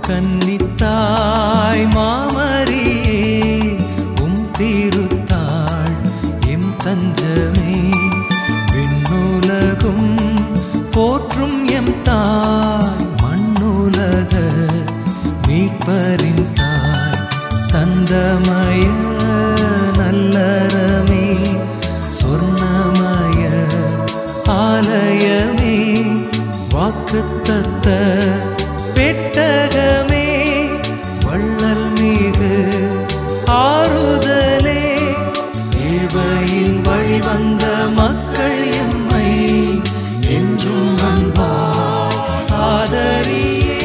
கன்னித்தாய் மாமரியே உம் திருத்தாள் M தஞ்சமே விண்ணுலகும் போற்றும் M தாய் மண்ணுலக மீட்பரின் தாய் தந்தமய நல்லறமே சொர்ணமய ஆலயமே வாக்குத்தத்த பெட்டகமே வள்ளல் மிகு ஆறுதலே தேவையின் வழி வந்த மக்கள் எம்மை என்றும் அன்பாய் ஆதரியே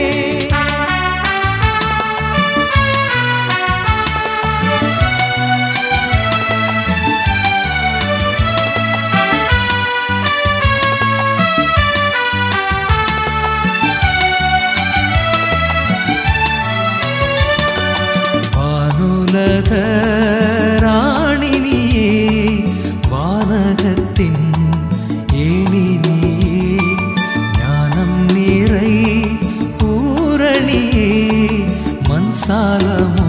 வானுலக ராணினியே வானகத்தின் ஏணினியே ஞானம் நிறை பூரணியே மன்சாலமோ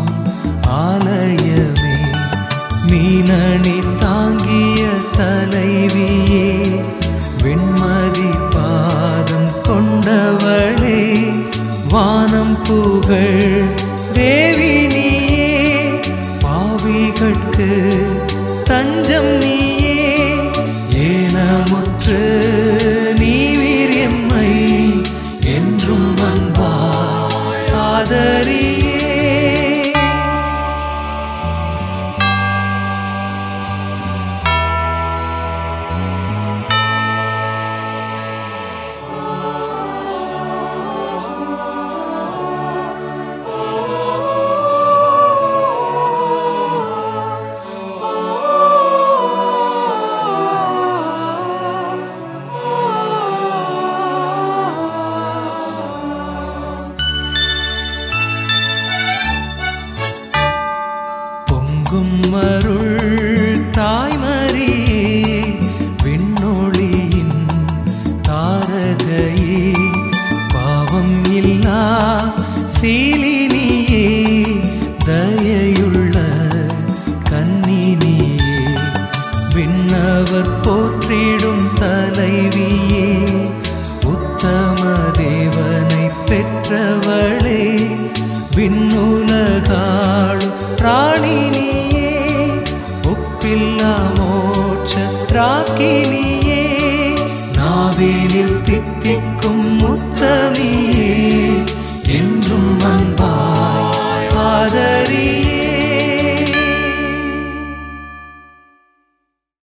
ஆலயமே மீனணி தாங்கிய தலைவியே வெண்மதி பாதம் கொண்டவளே வானம் புகழ் தேவி நீயே பாவிகட்கு தஞ்சம் நீயே ஏனமுற்று நீ வீரியம்மை என்றும் அன்பாய் ஆதரியே பொங்கும் அருள் தாய்மரியே விண்ணொளியின் தாரகையே பாவம் இல்லா சீலினியே தயையுள்ள கன்னினியே விண்ணவர் போற்றிடும் தலைவியே உத்தம தேவனை பெற்றவளே விண்ணுலகாளும் ராணினியே ஒப்பில்லா மோட்ச ராக்கினியே நாவேலில் தித்திக்கும் முத்தமியே